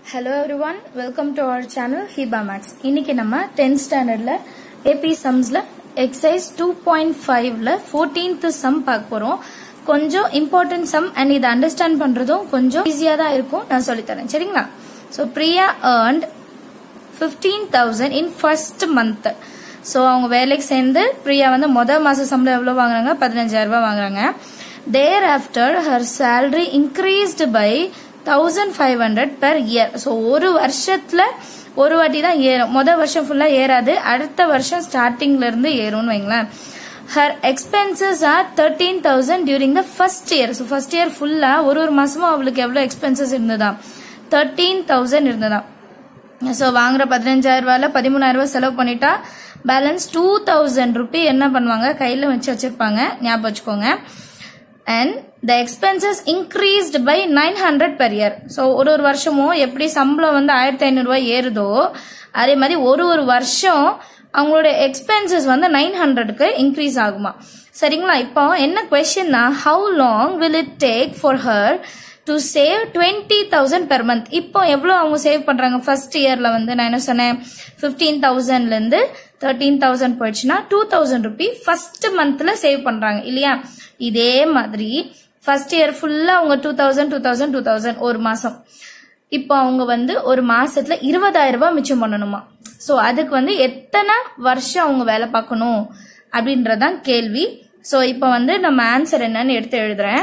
hello everyone welcome to our channel Hiba maths இன்னைக்கு நம்ம tenth ஸ்டாண்டர்ட்ல ஏபி சம்ஸ்ல எக்ஸசைஸ் டூ பாயிண்ட் ஃபைவ்ல ஃபோர்டீன்த் சம் பார்க்க போறோம் கொஞ்சம் இம்பார்ட்டன்ட் சம் அண்ட் இதை அண்டர்ஸ்டாண்ட் பண்றதும் கொஞ்சம் ஈஸியா தான் இருக்கும் நான் சொல்லித்தரேன் சரிங்களா so Priya earned fifteen thousand in first month so அவங்க வேலைக்கு சேர்ந்து பிரியா வந்து மொதல் மாச சம்பளம் எவ்வளோ வாங்குறாங்க பதினஞ்சாயிரம் ரூபாய் வாங்குறாங்க thereafter her salary increased by thousand five hundred per year so ஒரு வருஷத்துல ஒரு வாட்டி தான் ஏறும் மொதல் வருஷம் ஃபுல்லா ஏறாது அடுத்த வருஷம் ஸ்டார்டிங்ல இருந்து ஏறும்னு வைங்களேன் her expenses are thirteen thousand during the first year so first year ஃபுல்லா ஒரு ஒரு மாசமும் அவளுக்கு எவ்வளோ எக்ஸ்பென்சஸ் இருந்ததா தேர்ட்டீன் தௌசண்ட் இருந்ததா ஸோ வாங்குற பதினஞ்சாயிரம் ரூபாயில பதிமூணாயிரம் ரூபாய் செலவு பண்ணிட்டா பேலன்ஸ் டூ தௌசண்ட் ருபி என்ன பண்ணுவாங்க கையில் வச்சு வச்சிருப்பாங்க ஞாபகம் வச்சுக்கோங்க and the expenses increased by nine hundred per year so ஒரு ஒரு வருஷமும் எப்படி சம்பளம் வந்து ஆயிரத்தி ஐநூறுரூவா ஏறுதோ அதே மாதிரி ஒரு ஒரு வருஷம் அவங்களோட எக்ஸ்பென்சஸ் வந்து நைன் ஹண்ட்ரடுக்கு இன்க்ரீஸ் ஆகுமா சரிங்களா இப்போ என்ன கொஸ்டின்னா how long will it take for her to save twenty thousand per month இப்போ எவ்வளோ அவங்க சேவ் பண்ணுறாங்க ஃபர்ஸ்ட் இயரில் வந்து நான் என்ன சொன்னேன் ஃபிஃப்டீன் தௌசண்ட்லேருந்து தேர்ட்டீன் தௌசண்ட் போயிடுச்சுன்னா டூ தௌசண்ட் ருபி ஃபர்ஸ்ட் மந்த்தில் சேவ் பண்ணுறாங்க இல்லையா இதே மாதிரி ஃபர்ஸ்ட் இயர் ஃபுல்லாக அவங்க two thousand two thousand two thousand ஒரு மாதம் இப்போ அவங்க வந்து ஒரு மாசத்துல இருபதாயிரம் ரூபாய் மிச்சம் பண்ணணுமா ஸோ அதுக்கு வந்து எத்தனை வருஷம் அவங்க வேலை பார்க்கணும் அப்படின்றதான் கேள்வி ஸோ இப்போ வந்து நம்ம ஆன்சர் என்னன்னு எடுத்து எழுதுறேன்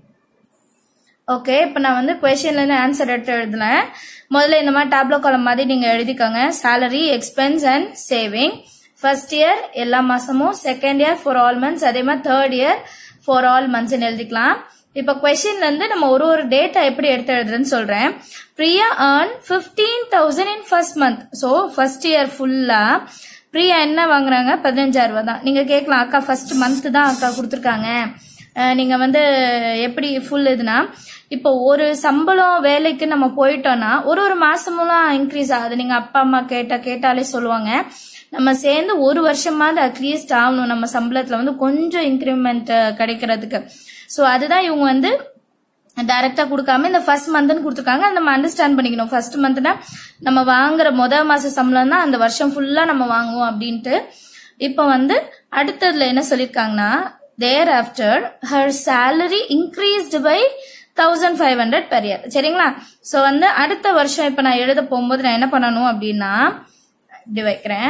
ஓகே இப்போ நான் வந்து கொஸ்டின்ல இருந்து ஆன்சர் எடுத்து எழுதுனேன் முதல்ல இந்த மாதிரி டேப்லோ காலம் மாதிரி நீங்க எழுதிக்கோங்க salary expense and saving first year எல்லா மாசமும் second year for all months அதே மாதிரி third year for all months எழுதிக்கலாம் இப்ப கொஸ்டின்ல இருந்து நம்ம ஒரு ஒரு டேட்டா எப்படி எடுத்து எழுதுறேன்னு சொல்றேன் Priya earn fifteen thousand in first month so first year ஃபுல்லா பிரியா என்ன வாங்குறாங்க பதினஞ்சாயிரம் ரூபாய் தான் நீங்க கேட்கலாம் அக்கா ஃபர்ஸ்ட் மந்த் தான் அக்கா கொடுத்துருக்காங்க நீங்க வந்து எப்படி ஃபுல் இதுனா இப்போ ஒரு சம்பளம் வேலைக்கு நம்ம போயிட்டோம்னா ஒரு ஒரு மாசமும் இன்க்ரீஸ் ஆகுது நீங்க அப்பா அம்மா கேட்ட கேட்டாலே சொல்லுவாங்க நம்ம சேர்ந்து ஒரு வருஷமாவது அட்லீஸ்ட் ஆகணும் நம்ம சம்பளத்துல வந்து கொஞ்சம் இன்க்ரிமெண்ட் கிடைக்கிறதுக்கு ஸோ அதுதான் இவங்க வந்து டைரக்டா கொடுக்காம இந்த ஃபர்ஸ்ட் மந்த்னு கொடுத்துருக்காங்க அதை நம்ம அண்டர்ஸ்டாண்ட் பண்ணிக்கணும் ஃபர்ஸ்ட் மந்த்னா நம்ம வாங்குற முதல் மாச சம்பளம் தான் அந்த வருஷம் ஃபுல்லா நம்ம வாங்குவோம் அப்படின்ட்டு இப்போ வந்து அடுத்ததுல என்ன சொல்லியிருக்காங்கன்னா thereafter her salary increased by thousand five hundred per year சரிங்களா ஸோ வந்து அடுத்த வருஷம் இப்போ நான் எழுத போகும்போது நான் என்ன பண்ணணும் அப்படின்னா இப்படி வைக்கிறேன்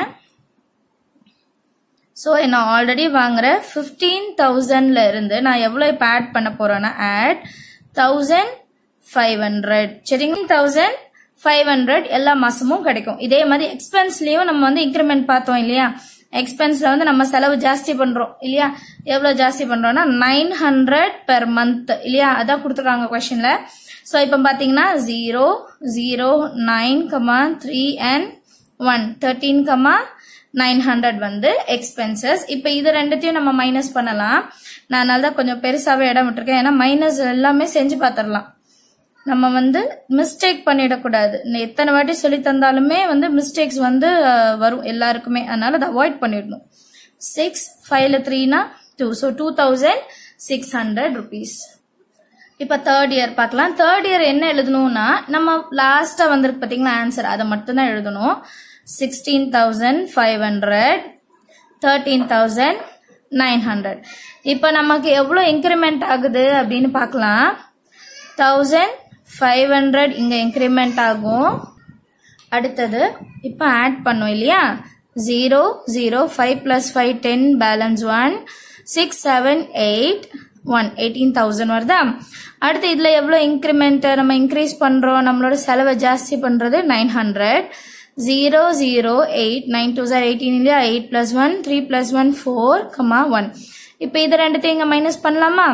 ஸோ நான் ஆல்ரெடி வாங்குற ஃபிஃப்டீன் தௌசண்ட்ல இருந்து நான் எவ்வளோ இப்போ ஆட் பண்ண போறேன்னா ஆட் தௌசண்ட் ஃபைவ் ஹண்ட்ரட் சரிங்க தௌசண்ட் ஃபைவ் ஹண்ட்ரட் எல்லா மாசமும் கிடைக்கும் இதே மாதிரி எக்ஸ்பென்ஸ்லயும் நம்ம வந்து இன்க்ரிமெண்ட் பார்த்தோம் இல்லையா எக்ஸ்பென்ஸ்ல வந்து நம்ம செலவு ஜாஸ்தி பண்றோம் இல்லையா எவ்வளவு ஜாஸ்தி பண்றோம்னா நைன் ஹண்ட்ரட் பெர் மந்த் இல்லையா அதான் கொடுத்துருக்காங்க கொஸ்டின்ல ஸோ இப்போ பார்த்தீங்கன்னா zero zero nine comma three and one thirteen comma nine hundred வந்து எக்ஸ்பென்சஸ் இப்போ இது ரெண்டுத்தையும் நம்ம மைனஸ் பண்ணலாம் நான் அதனால தான் கொஞ்சம் பெருசாகவே இடம் விட்டுருக்கேன் ஏன்னா மைனஸ் எல்லாமே செஞ்சு பார்த்துடலாம் நம்ம வந்து மிஸ்டேக் பண்ணிடக்கூடாது எத்தனை வாட்டி சொல்லி தந்தாலுமே வந்து மிஸ்டேக்ஸ் வந்து வரும் எல்லாருக்குமே அதனால அதை அவாய்ட் பண்ணிடணும் சிக்ஸ் ஃபைவ்ல த்ரீனா two so two thousand six hundred rupees இப்போ தேர்ட் இயர் பார்க்கலாம் தேர்ட் இயர் என்ன எழுதணும்னா நம்ம லாஸ்ட்டாக வந்திருக்கு பார்த்தீங்களா ஆன்சர் அதை மட்டும்தான் எழுதணும் sixteen thousand five hundred thirteen thousand nine hundred இப்போ நமக்கு எவ்வளோ இன்க்ரிமெண்ட் ஆகுது அப்படின்னு பார்க்கலாம் தௌசண்ட் ஃபைவ் ஹண்ட்ரட் இங்கே இன்க்ரிமெண்ட் ஆகும் அடுத்தது இப்போ ஆட் பண்ணோம் இல்லையா zero zero five plus five ten balance one six seven eight one eighteen thousand வருதா அடுத்து இதில் எவ்வளோ இன்க்ரிமெண்ட் நம்ம இன்க்ரீஸ் பண்ணுறோம் நம்மளோட செலவை ஜாஸ்தி பண்ணுறது nine hundred zero zero eight nine two sir eighteen இல்லையா eight plus one three plus one four comma one இப்போ இது ரெண்டுத்தையும் இங்கே மைனஸ் பண்ணலாமா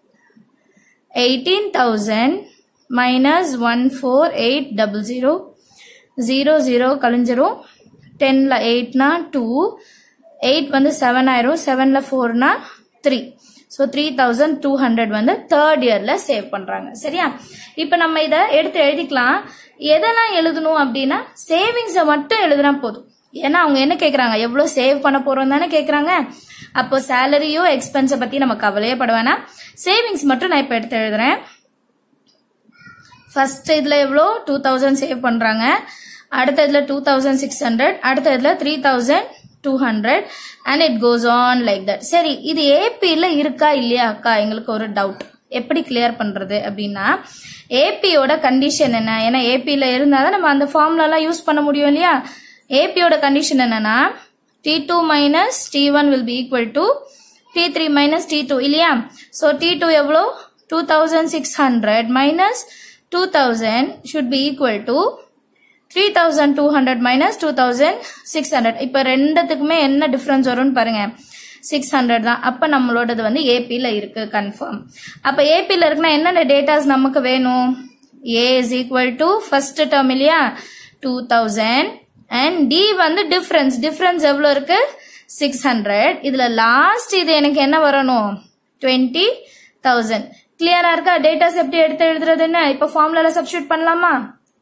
eighteen thousand minus one four eight double zero zero zero கழிஞ்சிரும் டென்ல எயிட்னா டூ எயிட் வந்து செவன் ஆயிரும் செவன்ல ஃபோர்னா three so three thousand two hundred வந்து தேர்ட் இயர்ல சேவ் பண்றாங்க சரியா இப்போ நம்ம இதை எடுத்து எழுதிக்கலாம் எதெல்லாம் எழுதணும் அப்படின்னா சேவிங்ஸை மட்டும் எழுதுனா போதும் ஏன்னா அவங்க என்ன கேட்குறாங்க எவ்வளோ சேவ் பண்ண போறோம் தானே கேட்குறாங்க அப்போ சேலரியோ எக்ஸ்பென்ஸை பத்தி நம்ம கவலையே பட வேணாம் சேவிங்ஸ் மட்டும் நான் இப்போ எடுத்து எழுதுறேன் ஃபர்ஸ்ட் இதுல எவ்வளோ டூ தௌசண்ட் சேவ் பண்றாங்க அடுத்த இதுல டூ தௌசண்ட் சிக்ஸ் ஹண்ட்ரட் அடுத்த இதுல three thousand two hundred and it goes on like that சரி இது ஏபியில் இருக்கா இல்லையா அக்கா எங்களுக்கு ஒரு டவுட் எப்படி கிளியர் பண்றது அப்படின்னா ஏபியோட கண்டிஷன் என்ன ஏன்னா ஏபியில் இருந்தால் தான் நம்ம அந்த ஃபார்ம்லலாம் யூஸ் பண்ண முடியும் இல்லையா ஏபியோட கண்டிஷன் என்னன்னா d two minus d one will be equal to d three minus d two இல்லையா ஸோ டி டூ எவ்வளோ two thousand six hundred minus two thousand should be equal to three thousand two hundred minus two thousand six hundred இப்போ ரெண்டுத்துக்குமே என்ன difference வரும்னு பாருங்க six hundred தான் அப்போ நம்மளோடது வந்து ஏபியில் இருக்கு கன்ஃபார்ம் அப்போ ஏபியில் இருக்குன்னா என்னென்ன டேட்டாஸ் நமக்கு வேணும் a is equal to first term இல்லையா டூ தௌசண்ட் அண்ட் டி வந்து டிஃப்ரென்ஸ் டிஃப்ரென்ஸ் எவ்வளோ இருக்கு சிக்ஸ் ஹண்ட்ரட் இதில் லாஸ்ட் இது எனக்கு என்ன வரணும் டுவெண்ட்டி தௌசண்ட் கிளியரா இருக்கா டேட்டாஸ் எப்படி எடுத்து எழுதுறது என்ன இப்போ ஃபார்ம்ல சப்ஸ்டியூட் பண்ணலாமா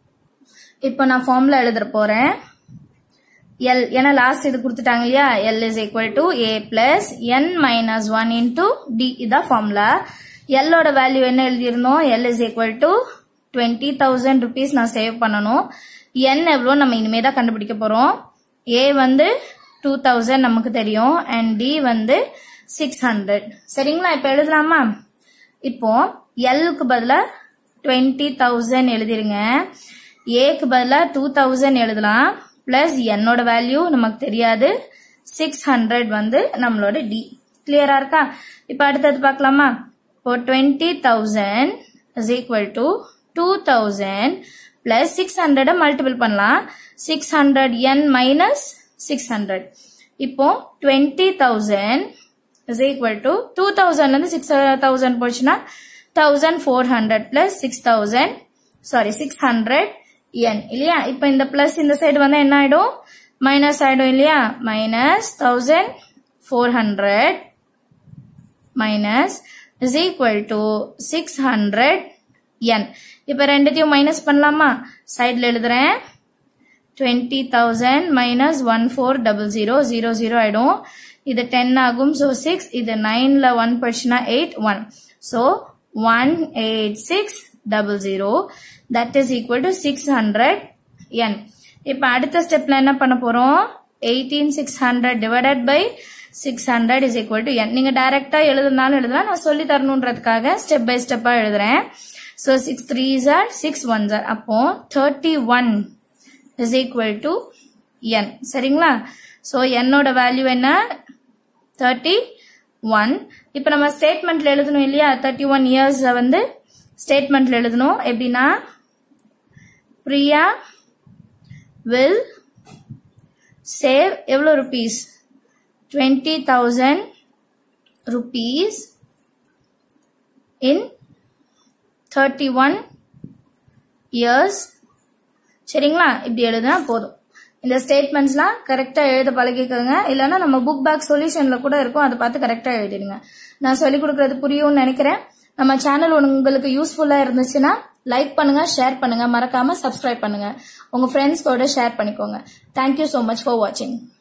இப்போ நான் ஃபார்ம்ல எழுதுற போறேன் எல் ஏன்னா லாஸ்ட் இது கொடுத்துட்டாங்க இல்லையா l is equal to a plus n minus one into d இதான் ஃபார்முலா எல்லோட வேல்யூ என்ன எழுதியிருந்தோம் l is equal to twenty thousand rupees நான் சேவ் பண்ணணும் என் எவ்வளோ நம்ம இனிமே தான் கண்டுபிடிக்க போறோம் ஏ வந்து டூ தௌசண்ட் நமக்கு தெரியும் அண்ட் டி வந்து சிக்ஸ் ஹண்ட்ரட் சரிங்களா இப்போ எழுதலாமா இப்போ எல்லுக்கு பதிலாக டுவெண்ட்டி தௌசண்ட் எழுதிருங்க ஏக்கு பதிலாக டூ தௌசண்ட் எழுதலாம் பிளஸ் என்னோட வேல்யூ நமக்கு தெரியாது சிக்ஸ் ஹண்ட்ரட் வந்து நம்மளோட டி கிளியரா இருக்கா இப்போ அடுத்தது பார்க்கலாமா இப்போ twenty thousand is equal to two thousand plus six ஹண்ட்ரடை மல்டிபிள் பண்ணலாம் six hundred N minus six hundred இப்போ twenty thousand is equal to two தௌசண்ட்லேருந்து சிக்ஸ் தௌசண்ட் போச்சுன்னா thousand four hundred plus six thousand sorry six hundred N இல்லையா இப்போ இந்த plus இந்த side வந்தா என்ன ஆயிடும் மைனஸ் ஆயிடும் இல்லையா minus thousand four hundred minus is equal to six hundred N இப்போ ரெண்டுத்தையும் மைனஸ் பண்ணலாமா சைடில் எழுதுறேன் twenty thousand minus one four double zero zero zero ஆயிடும் இது டென் ஆகும் ஸோ சிக்ஸ் இது நைன்ல ஒன் போச்சுன்னா eight one so one eight six double zero that is equal to six hundred N இப்போ அடுத்த ஸ்டெப்ல என்ன பண்ண போறோம் eighteen six hundred divided by six hundred is equal to N நீங்க டைரக்டா எழுதுனாலும் எழுதலாம் நான் சொல்லி தரணுன்றதுக்காக ஸ்டெப் பை ஸ்டெப்பா எழுதுறேன் so six three are six one are அப்போ thirty one is equal to N சரிங்களா ஸோ என்னோட வேல்யூ என்ன தேர்ட்டி ஒன் இப்போ நம்ம ஸ்டேட்மெண்ட்ல எழுதணும் இல்லையா தேர்ட்டி ஒன் இயர்ஸ் வந்து ஸ்டேட்மெண்ட்ல எழுதணும் எப்படின்னா பிரியா வில் சேவ் எவ்வளோ rupees twenty thousand rupees in thirty one years சரிங்களா இப்படி எழுதுனா போதும் இந்த ஸ்டேட்மெண்ட்ஸ்லாம் கரெக்டாக எழுத பழகிக்கோங்க இல்லைன்னா நம்ம புக் பேக் சொல்யூஷனில் கூட இருக்கும் அதை பார்த்து கரெக்டாக எழுதிடுங்க நான் சொல்லிக் கொடுக்குறது புரியும்னு நினைக்கிறேன் நம்ம சேனல் உங்களுக்கு யூஸ்ஃபுல்லாக இருந்துச்சுன்னா லைக் பண்ணுங்க ஷேர் பண்ணுங்க மறக்காம சப்ஸ்கிரைப் பண்ணுங்க உங்க ஃப்ரெண்ட்ஸ்கோட ஷேர் பண்ணிக்கோங்க தேங்க்யூ ஸோ மச் ஃபார் வாட்சிங்